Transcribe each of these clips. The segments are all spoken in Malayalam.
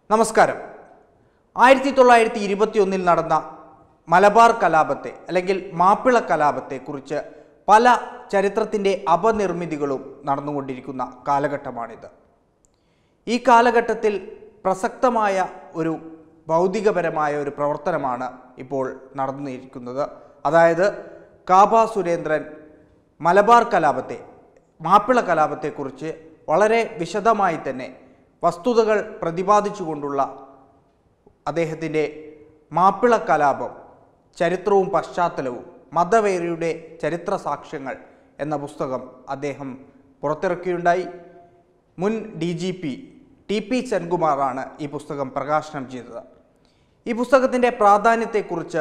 നമസ്കാരം ആയിരത്തി തൊള്ളായിരത്തി ഇരുപത്തിയൊന്നിൽ നടന്ന മലബാർ കലാപത്തെ അല്ലെങ്കിൽ മാപ്പിള കലാപത്തെ കുറിച്ച് പല ചരിത്രത്തിൻ്റെ അപനിർമ്മിതികളും നടന്നുകൊണ്ടിരിക്കുന്ന കാലഘട്ടമാണിത് ഈ കാലഘട്ടത്തിൽ പ്രസക്തമായ ഒരു ഭൗതികപരമായ ഒരു പ്രവർത്തനമാണ് ഇപ്പോൾ നടന്നിരിക്കുന്നത് അതായത് കാബ സുരേന്ദ്രൻ മലബാർ കലാപത്തെ മാപ്പിള കലാപത്തെക്കുറിച്ച് വളരെ വിശദമായി തന്നെ വസ്തുതകൾ പ്രതിപാദിച്ചുകൊണ്ടുള്ള അദ്ദേഹത്തിൻ്റെ മാപ്പിള കലാപം ചരിത്രവും പശ്ചാത്തലവും മതവേറിയുടെ ചരിത്ര സാക്ഷ്യങ്ങൾ എന്ന പുസ്തകം അദ്ദേഹം പുറത്തിറക്കുകയുണ്ടായി മുൻ D G P T P സെൻകുമാറാണ് ഈ പുസ്തകം പ്രകാശനം ചെയ്തത് ഈ പുസ്തകത്തിൻ്റെ പ്രാധാന്യത്തെക്കുറിച്ച്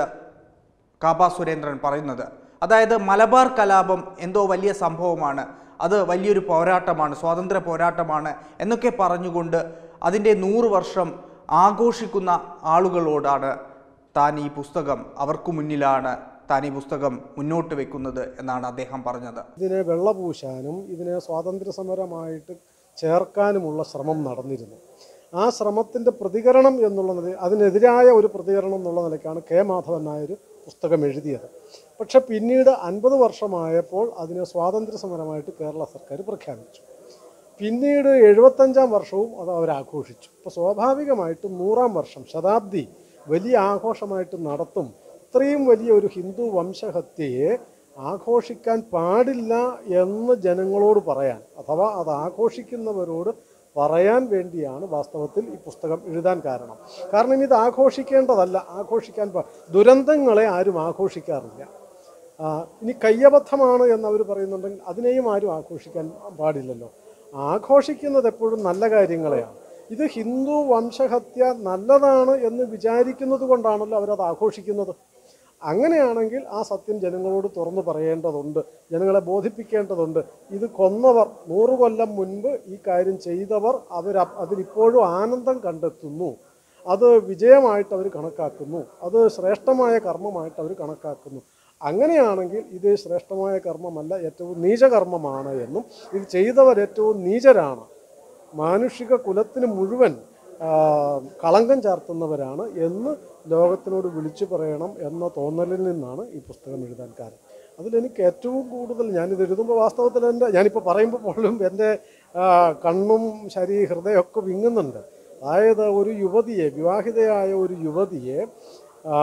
കാബ സുരേന്ദ്രൻ പറയുന്നത് അതായത് മലബാർ കലാപം എന്തോ വലിയ സംഭവമാണ് അത് വലിയൊരു പോരാട്ടമാണ് സ്വാതന്ത്ര്യ പോരാട്ടമാണ് എന്നൊക്കെ പറഞ്ഞുകൊണ്ട് അതിൻ്റെ നൂറ് വർഷം ആഘോഷിക്കുന്ന ആളുകളോടാണ് താൻ ഈ പുസ്തകം അവർക്ക് മുന്നിലാണ് താൻ ഈ പുസ്തകം മുന്നോട്ട് വെക്കുന്നത് എന്നാണ് അദ്ദേഹം പറഞ്ഞത് ഇതിനെ വെള്ളപൂശാനും ഇതിനെ സ്വാതന്ത്ര്യ സമരമായിട്ട് ചേർക്കാനുമുള്ള ശ്രമം നടന്നിരുന്നു ആ ശ്രമത്തിൻ്റെ പ്രതികരണം എന്നുള്ള നില അതിനെതിരായ ഒരു പ്രതികരണം എന്നുള്ള നിലയ്ക്കാണ് കെ മാധവൻ നായർ പുസ്തകം എഴുതിയത് പക്ഷെ പിന്നീട് അൻപത് വർഷമായപ്പോൾ അതിനെ സ്വാതന്ത്ര്യ സമരമായിട്ട് കേരള സർക്കാർ പ്രഖ്യാപിച്ചു പിന്നീട് എഴുപത്തഞ്ചാം വർഷവും അത് അവർ ആഘോഷിച്ചു അപ്പോൾ സ്വാഭാവികമായിട്ടും നൂറാം വർഷം ശതാബ്ദി വലിയ ആഘോഷമായിട്ട് നടത്തും ഇത്രയും വലിയ ഒരു ഹിന്ദു വംശഹത്യയെ ആഘോഷിക്കാൻ പാടില്ല എന്ന് ജനങ്ങളോട് പറയാൻ അഥവാ അത് ആഘോഷിക്കുന്നവരോട് പറയാൻ വേണ്ടിയാണ് വാസ്തവത്തിൽ ഈ പുസ്തകം എഴുതാൻ കാരണം കാരണം ഇത് ആഘോഷിക്കേണ്ടതല്ല ആഘോഷിക്കാൻ പാ ദുരന്തങ്ങളെ ആരും ആഘോഷിക്കാറില്ല ആ, ഇനി കയ്യബദ്ധമാണ് എന്ന് അവർ പറയുന്നുണ്ടെങ്കിൽ അതിനെയും ആരും ആഘോഷിക്കാൻ പാടില്ലല്ലോ ആഘോഷിക്കുന്നത് എപ്പോഴും നല്ല കാര്യങ്ങളെയാണ് ഇത് ഹിന്ദു വംശഹത്യ നല്ലതാണ് എന്ന് വിചാരിക്കുന്നത് കൊണ്ടാണല്ലോ അവരത് ആഘോഷിക്കുന്നത് അങ്ങനെയാണെങ്കിൽ ആ സത്യം ജനങ്ങളോട് തുറന്നു പറയേണ്ടതുണ്ട് ജനങ്ങളെ ബോധിപ്പിക്കേണ്ടതുണ്ട് ഇത് കൊന്നവർ നൂറ് കൊല്ലം മുൻപ് ഈ കാര്യം ചെയ്തവർ അവർ അതിലിപ്പോഴും ആനന്ദം കണ്ടെത്തുന്നു അത് വിജയമായിട്ട് അവർ കണക്കാക്കുന്നു അത് ശ്രേഷ്ഠമായ കർമ്മമായിട്ട് അവർ കണക്കാക്കുന്നു അങ്ങനെയാണെങ്കിൽ ഇത് ശ്രേഷ്ഠമായ കർമ്മമല്ല ഏറ്റവും നീചകർമ്മമാണ് എന്നും ഇത് ചെയ്തവർ ഏറ്റവും നീചരാണ് മാനുഷിക കുലത്തിന് മുഴുവൻ ആ, കളങ്കം ചാർത്തുന്നവരാണ് എന്ന് ലോകത്തിനോട് വിളിച്ചു പറയണം എന്ന തോന്നലിൽ നിന്നാണ് ഈ പുസ്തകം എഴുതാൻ കാരണം അതിലെനിക്ക് ഏറ്റവും കൂടുതൽ ഞാനിത് എഴുതുമ്പോൾ വാസ്തവത്തിൽ എൻ്റെ ഞാനിപ്പോൾ പറയുമ്പോൾ പോലും എൻ്റെ ആ, കണ്ണും ശരീ ഹൃദയമൊക്കെ വിങ്ങുന്നുണ്ട് അതായത് ഒരു യുവതിയെ വിവാഹിതയായ ഒരു യുവതിയെ ആ,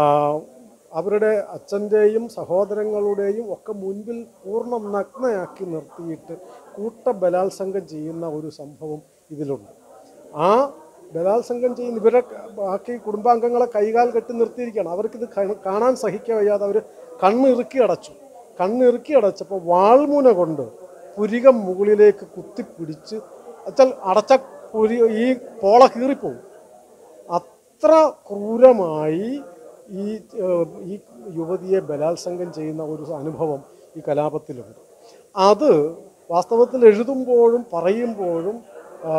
അവരുടെ അച്ഛൻ്റെയും സഹോദരങ്ങളുടെയും ഒക്കെ മുൻപിൽ പൂർണ്ണ നഗ്നയാക്കി നിർത്തിയിട്ട് കൂട്ട ബലാത്സംഗം ചെയ്യുന്ന ഒരു സംഭവം ഇതിലുണ്ട് ആ ബലാത്സംഗം ചെയ്യുന്ന ഇവരെ ബാക്കി കുടുംബാംഗങ്ങളെ കൈകാൽ കെട്ടി നിർത്തിയിരിക്കുകയാണ് അവർക്കിത് ക- കാണാൻ സഹിക്കാൻ വയ്യാതെ അവർ കണ്ണിറുക്കി അടച്ചു കണ്ണിറുക്കി അടച്ചപ്പോൾ വാൾമുന കൊണ്ട് പുരികം മുകളിലേക്ക് കുത്തിപ്പിടിച്ച് വെച്ചാൽ അടച്ച പുരി ഈ പോള കീറിപ്പോവും അത്ര ക്രൂരമായി ഈ ഏഹ്, ഈ യുവതിയെ ബലാത്സംഗം ചെയ്യുന്ന ഒരു അനുഭവം ഈ കലാപത്തിലുണ്ട് അത് വാസ്തവത്തിൽ എഴുതുമ്പോഴും പറയുമ്പോഴും ആ,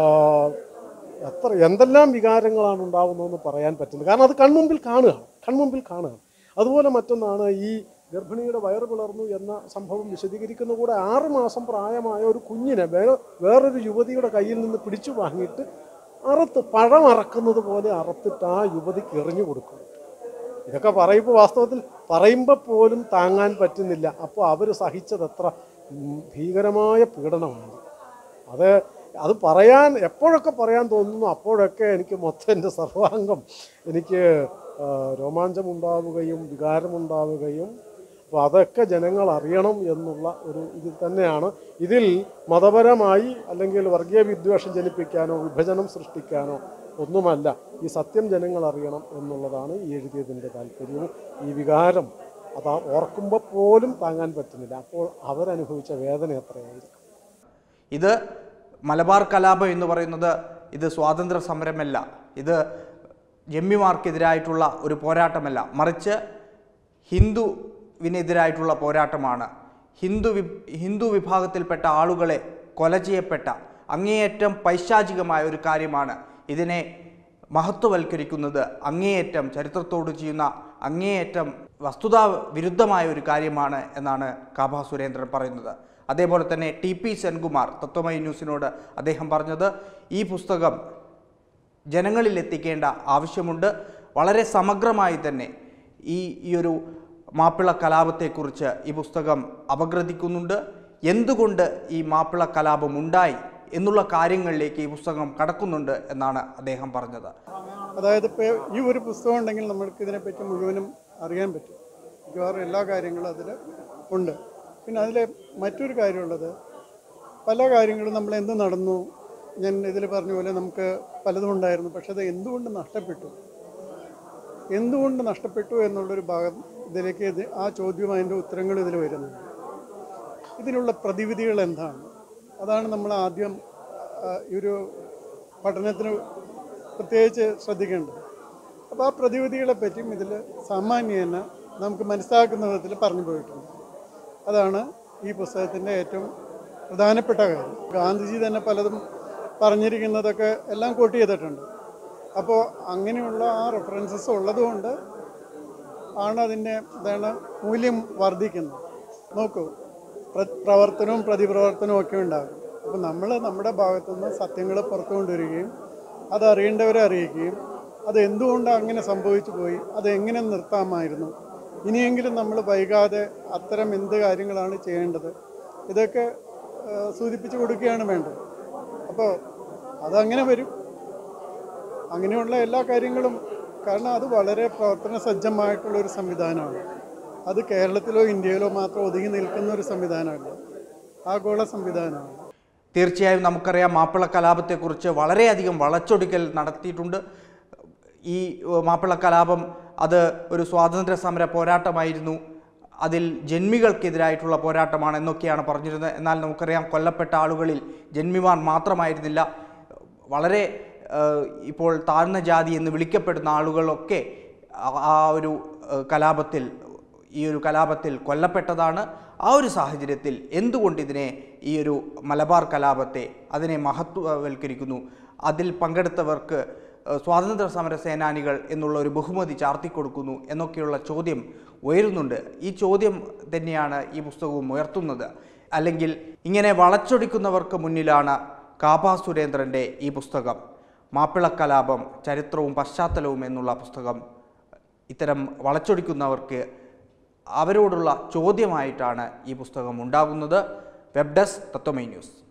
എത്ര എന്തെല്ലാം വികാരങ്ങളാണ് ഉണ്ടാകുന്നതെന്ന് പറയാൻ പറ്റുന്നത് കാരണം അത് കൺമുമ്പിൽ കാണുകയാണ് കൺമുമ്പിൽ കാണുകയാണ് അതുപോലെ മറ്റൊന്നാണ് ഈ ഗർഭിണിയുടെ വയറ് പിളർന്നു എന്ന സംഭവം വിശദീകരിക്കുന്ന കൂടെ ആറ് മാസം പ്രായമായ ഒരു കുഞ്ഞിനെ വേറെ വേറൊരു യുവതിയുടെ കയ്യിൽ നിന്ന് പിടിച്ചു വാങ്ങിയിട്ട് അറുത്ത് പഴം അറക്കുന്നത് പോലെ അറുത്തിട്ട് ആ യുവതിക്ക് എറിഞ്ഞു കൊടുക്കും ഇതൊക്കെ പറയുമ്പോൾ വാസ്തവത്തിൽ പറയുമ്പോൾ പോലും താങ്ങാൻ പറ്റുന്നില്ല അപ്പോൾ അവർ സഹിച്ചത് എത്ര ഉം, ഭീകരമായ പീഡനമാണ് അത് അത് പറയാൻ എപ്പോഴൊക്കെ പറയാൻ തോന്നുന്നു അപ്പോഴൊക്കെ എനിക്ക് മൊത്തം എൻ്റെ സർവാംഗം എനിക്ക് ആ, രോമാഞ്ചമുണ്ടാവുകയും വികാരമുണ്ടാവുകയും അപ്പോൾ അതൊക്കെ ജനങ്ങൾ അറിയണം എന്നുള്ള ഒരു ഇത് തന്നെയാണ് ഇതിൽ മതപരമായി അല്ലെങ്കിൽ വർഗീയ വിദ്വേഷം ജനിപ്പിക്കാനോ വിഭജനം സൃഷ്ടിക്കാനോ ഒന്നുമല്ല ഈ സത്യം ജനങ്ങൾ അറിയണം എന്നുള്ളതാണ് ഈ എഴുതിയതിൻ്റെ താല്പര്യവും ഈ വികാരം അത് ഓർക്കുമ്പോൾ പോലും താങ്ങാൻ പറ്റുന്നില്ല അപ്പോൾ അവരനുഭവിച്ച വേദന എത്രയായിരിക്കും ഇത് മലബാർ കലാപം എന്ന് പറയുന്നത് ഇത് സ്വാതന്ത്ര്യ സമരമല്ല ഇത് ജമ്മിമാർക്കെതിരായിട്ടുള്ള ഒരു പോരാട്ടമല്ല മറിച്ച് ഹിന്ദുവിനെതിരായിട്ടുള്ള പോരാട്ടമാണ് ഹിന്ദു വി ഹിന്ദു വിഭാഗത്തിൽപ്പെട്ട ആളുകളെ കൊല ചെയ്യപ്പെട്ട അങ്ങേയറ്റം പൈശാചികമായ ഒരു കാര്യമാണ് ഇതിനെ മഹത്വവൽക്കരിക്കുന്നത് അങ്ങേയറ്റം ചരിത്രത്തോട് ചെയ്യുന്ന അങ്ങേയറ്റം വസ്തുതാ വിരുദ്ധമായ ഒരു കാര്യമാണ് എന്നാണ് കാഭ സുരേന്ദ്രൻ പറയുന്നത് അതേപോലെ തന്നെ ടി പി സെൻകുമാർ തത്വമയി ന്യൂസിനോട് അദ്ദേഹം പറഞ്ഞത് ഈ പുസ്തകം ജനങ്ങളിൽ എത്തിക്കേണ്ട ആവശ്യമുണ്ട് വളരെ സമഗ്രമായി തന്നെ ഈ ഈ ഒരു മാപ്പിള കലാപത്തെക്കുറിച്ച് ഈ പുസ്തകം അപഗ്രഥിക്കുന്നുണ്ട് എന്തുകൊണ്ട് ഈ മാപ്പിള കലാപം ഉണ്ടായി എന്നുള്ള കാര്യങ്ങളിലേക്ക് ഈ പുസ്തകം കടക്കുന്നുണ്ട് എന്നാണ് അദ്ദേഹം പറഞ്ഞത് അതായത് ഇപ്പോൾ ഈ ഒരു പുസ്തകം ഉണ്ടെങ്കിൽ നമ്മൾക്ക് ഇതിനെപ്പറ്റി മുഴുവനും അറിയാൻ പറ്റും മിക്കവാറും എല്ലാ കാര്യങ്ങളും അതിൽ ഉണ്ട് പിന്നെ അതിൽ മറ്റൊരു കാര്യമുള്ളത് പല കാര്യങ്ങളും നമ്മൾ എന്ത് നടന്നു ഞാൻ ഇതിൽ പറഞ്ഞ പോലെ നമുക്ക് പലതും ഉണ്ടായിരുന്നു പക്ഷെ അത് എന്തുകൊണ്ട് നഷ്ടപ്പെട്ടു എന്തുകൊണ്ട് നഷ്ടപ്പെട്ടു എന്നുള്ളൊരു ഭാഗം ഇതിലേക്ക് ഇത് ആ ചോദ്യവും അതിൻ്റെ ഉത്തരങ്ങളും ഇതിൽ വരുന്നുണ്ട് ഇതിനുള്ള പ്രതിവിധികൾ എന്താണ് അതാണ് നമ്മൾ ആദ്യം ആ, ഈ ഒരു പഠനത്തിന് പ്രത്യേകിച്ച് ശ്രദ്ധിക്കേണ്ടത് അപ്പോൾ ആ പ്രതിവിധികളെ പറ്റിയും ഇതിൽ സാമാന്യേന നമുക്ക് മനസ്സിലാക്കുന്ന വിധത്തിൽ പറഞ്ഞു പോയിട്ടുണ്ട് അതാണ് ഈ പുസ്തകത്തിൻ്റെ ഏറ്റവും പ്രധാനപ്പെട്ട കാര്യം ഗാന്ധിജി തന്നെ പലതും പറഞ്ഞിരിക്കുന്നതൊക്കെ എല്ലാം കോട്ട് ചെയ്തിട്ടുണ്ട് അപ്പോൾ അങ്ങനെയുള്ള ആ റെഫറൻസസ് ഉള്ളതുകൊണ്ട് ആണ് അതിൻ്റെ എന്താണ് മൂല്യം വർദ്ധിക്കുന്നത് നോക്കൂ പ്ര- പ്രവർത്തനവും പ്രതിപ്രവർത്തനവും ഒക്കെ ഉണ്ടാകും അപ്പോൾ നമ്മൾ നമ്മുടെ ഭാഗത്തുനിന്ന് സത്യങ്ങൾ പുറത്തു കൊണ്ടുവരികയും അത് അറിയേണ്ടവരെ അറിയിക്കുകയും അത് എന്തുകൊണ്ട് അങ്ങനെ സംഭവിച്ചു പോയി അത് എങ്ങനെ നിർത്താമായിരുന്നു ഇനിയെങ്കിലും നമ്മൾ വൈകാതെ അത്തരം എന്ത് കാര്യങ്ങളാണ് ചെയ്യേണ്ടത് ഇതൊക്കെ ആ, സൂചിപ്പിച്ചു കൊടുക്കുകയാണ് വേണ്ടത് അപ്പോൾ അതങ്ങനെ വരും അങ്ങനെയുള്ള എല്ലാ കാര്യങ്ങളും കാരണം അത് വളരെ പ്രവർത്തന സജ്ജമായിട്ടുള്ള ഒരു സംവിധാനമാണ് അത് കേരളത്തിലോ ഇന്ത്യയിലോ മാത്രം ഒതുങ്ങി നിൽക്കുന്ന ഒരു സംവിധാനമല്ല ആഗോള സംവിധാനമാണ് തീർച്ചയായും നമുക്കറിയാം മാപ്പിള കലാപത്തെക്കുറിച്ച് വളരെയധികം വളച്ചൊടിക്കൽ നടത്തിയിട്ടുണ്ട് ഈ ഏഹ്, മാപ്പിള കലാപം അത് ഒരു സ്വാതന്ത്ര്യ സമര പോരാട്ടമായിരുന്നു അതിൽ ജന്മികൾക്കെതിരായിട്ടുള്ള പോരാട്ടമാണ് എന്നൊക്കെയാണ് പറഞ്ഞിരുന്നത് എന്നാൽ നമുക്കറിയാം കൊല്ലപ്പെട്ട ആളുകളിൽ ജന്മിമാർ മാത്രമായിരുന്നില്ല വളരെ ഏഹ്, ഇപ്പോൾ താഴ്ന്ന ജാതി എന്ന് വിളിക്കപ്പെടുന്ന ആളുകളൊക്കെ ആ- ആ ഒരു ഏഹ്, കലാപത്തിൽ ഈ ഒരു കലാപത്തിൽ കൊല്ലപ്പെട്ടതാണ് ആ ഒരു സാഹചര്യത്തിൽ എന്തുകൊണ്ട് ഇതിനെ ഈ ഒരു മലബാർ കലാപത്തെ അതിനെ മഹത്വവൽക്കരിക്കുന്നു അതിൽ പങ്കെടുത്തവർക്ക് ഏഹ്, സ്വാതന്ത്ര്യ സമര സേനാനികൾ എന്നുള്ള ഒരു ബഹുമതി ചാർത്തിക്കൊടുക്കുന്നു എന്നൊക്കെയുള്ള ചോദ്യം ഉയരുന്നുണ്ട് ഈ ചോദ്യം തന്നെയാണ് ഈ പുസ്തകവും ഉയർത്തുന്നത് അല്ലെങ്കിൽ ഇങ്ങനെ വളച്ചൊടിക്കുന്നവർക്ക് മുന്നിലാണ് കാബ സുരേന്ദ്രൻ്റെ ഈ പുസ്തകം മാപ്പിള കലാപം ചരിത്രവും പശ്ചാത്തലവും എന്നുള്ള പുസ്തകം ഇത്തരം വളച്ചൊടിക്കുന്നവർക്ക് അവരോടുള്ള ചോദ്യമായിട്ടാണ് ഈ പുസ്തകം ഉണ്ടാകുന്നത് വെബ് ഡെസ്ക് തത്വമൈ ന്യൂസ്